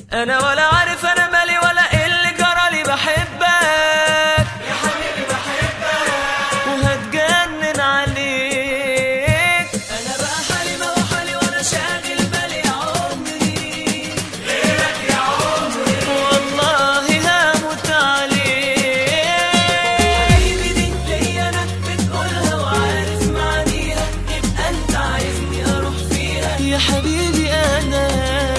انا ولا عارف انا مالي ولا ايه اللي جرالي بحبك يا حبيبي بحبك وهتجنن عليك انا بقى حالي ما هو حالي وانا شاغل بالي يا عمري غيرك يا عمري والله هموت عليك حبيبي دي ليا انا بتقولها وعارف معانيها يبقى انت عايزني اروح فيها يا حبيبي انا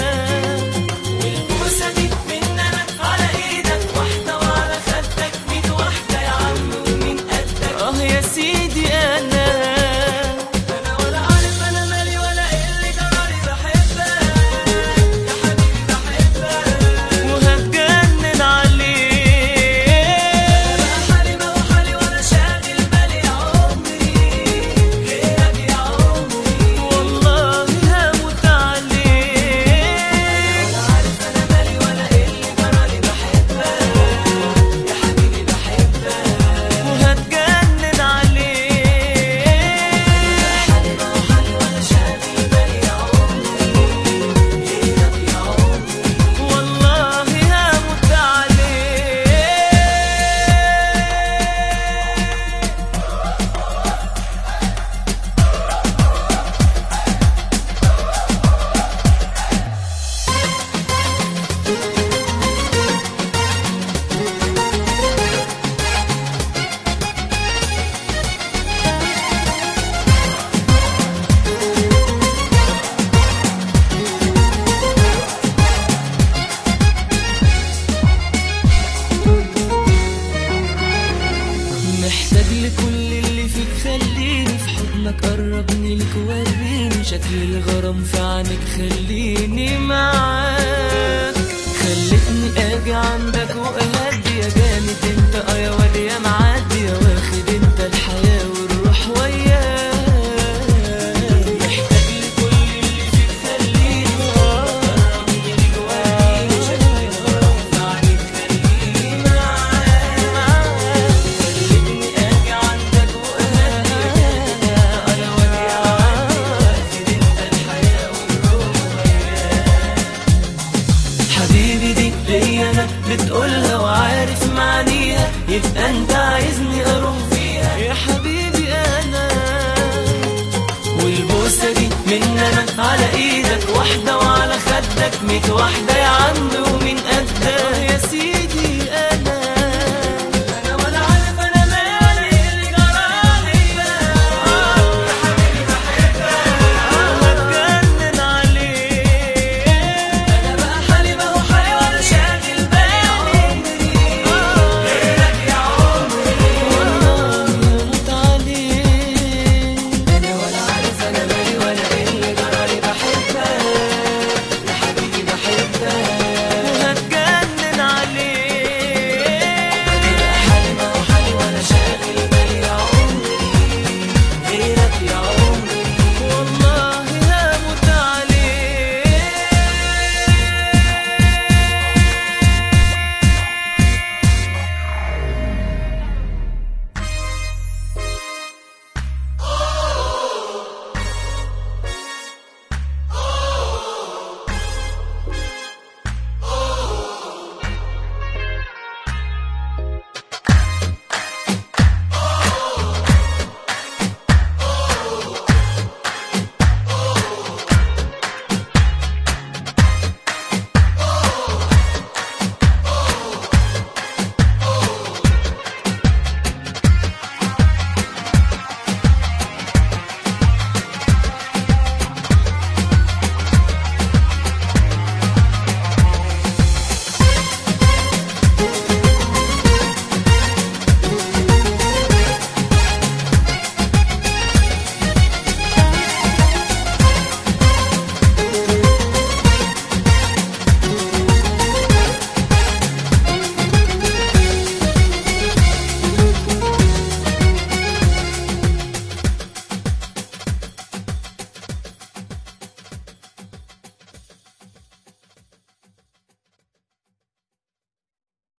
والبوسه دي من انا على ايدك واحده وعلى خدك ميت واحده يا عم ومين قدك اه يا سيدي انا انا ولا عارف انا مالي ولا ايه اللي جرالي بحبك يا حبيبي بحبك وهتجنن عليك انا حالي ما هو حالي وانا شاغل بالي يا عمري غيرك يا عمري والله هموت عليك ولا عارف انا مالي ولا ايه اللي جرالي بحبك يا حبيبي بحبك وهتجنن عليك حالي ما هو حالي وانا شاغل بالي يا عمري غيرك يا عمري والله هموت عليك محتاج لكل اللي فيك خليني في حضنك قربني لك وريني شكل الغرام في عينك خليني معاك خلتني اجي عندك واهدي يا جامد انت اه يا واد يا معدي يا واخد انت الحياه والروح وياك محتاج لكل اللي فيك خليني قربني لك وريني شكل الغرام في عينك خليني معاك خلتني اجي عندك واهدي انا وادي واخد انت الحياه والروح حبيبي دي ليا انا بتقولها وعارف معانيها يبقى انت عايزني اروح فيها يا حبيبي انا والبوسه دي من انا على ايدك واحده وعلى خدك ميت واحده يا عم ومين قدك يا سيدي